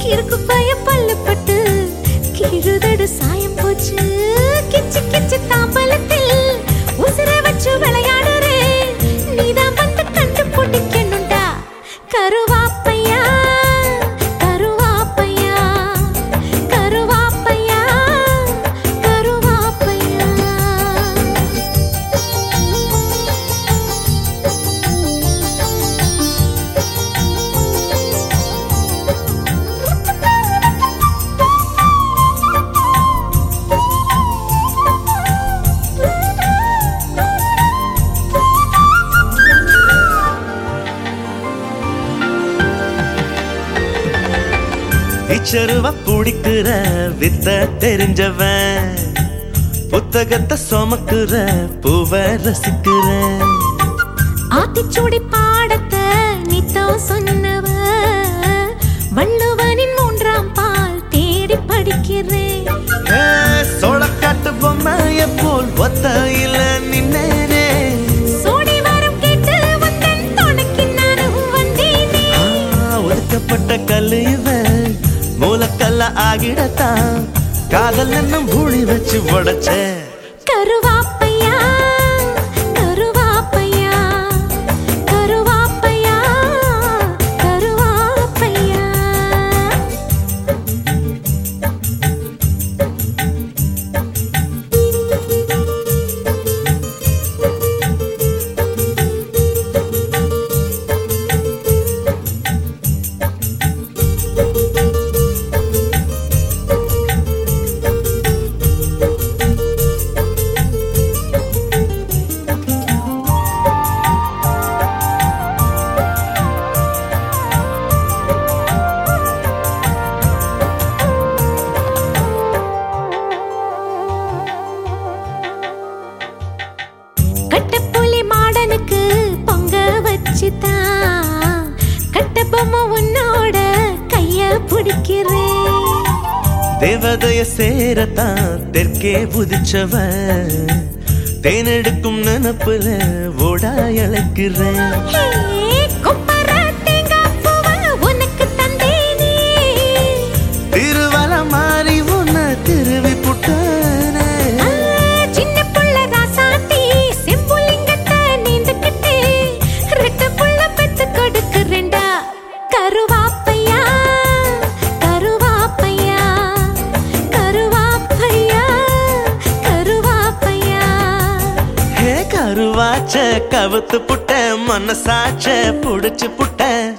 கிறுக்கு பய பல்லு பட்டு கீழுதடு சாயம் போச்சு கிச்சு கிச்சு தாம்பலத்தில் உசுர வச்சு விளையாடுறே நீதான் வந்து கண்டு பிடிக்கணுண்டா கருவாப்பையா கருவாப்பையா கருவாப்பையா கருவாப்பையா இச்சருவ பிடிக்கிற வித்த தெரிஞ்சவன் புத்தகத்தை சுமக்குற பூவ ரசிக்கிற ஆத்திச்சூடி பாடத்தை நித்தம் சொன்னவ வள்ளுவனின் மூன்றாம் பால் தேடி படிக்கிறேன் சோளக்காட்டு பொம்மைய போல் ஒத்தையில நின்னேனே சோடி வரம் கேட்டு வந்தன் துணைக்கு நானும் வந்தேனே ஆ, ஒதுக்கப்பட்ட கல்லு இவன் மூலக்கல்ல ஆகிடத்தான் காதல் என்னும் பூழி வச்சு உடைச்ச கருவாப்பையா கருவாப்பையா கருவாப்பையா கருவாப்பையா கட்டப்புலி மாடனுக்கு பொங்க வச்சுதான் கட்ட பொம்மை உன்னோட கைய பிடிக்கிறேன் தேவதைய சேரத்தான் தெற்கே புதிச்சவன் தேனெடுக்கும் நினப்புல ஓடா இழைக்கிறேன் ஹே, கொப்பர தேங்காய் பூவை உனக்கு தந்தேனே. திருவல மாறி உன்னை திருவி புட்டானே ஆ, சின்ன புள்ள ராசாத்தி, செம்புலிங்கத்தை நீந்துக்கிட்டு, ரெட்டை புள்ள பெத்து கொடுக்கிறேன்டா. கருவாப்பையா, கருவாப்பையா, கருவாப்பையா, கருவாப்பையா. ஹே கருவாச்ச கவுத்து புட்ட மனசாச்ச புடிச்சு புட்ட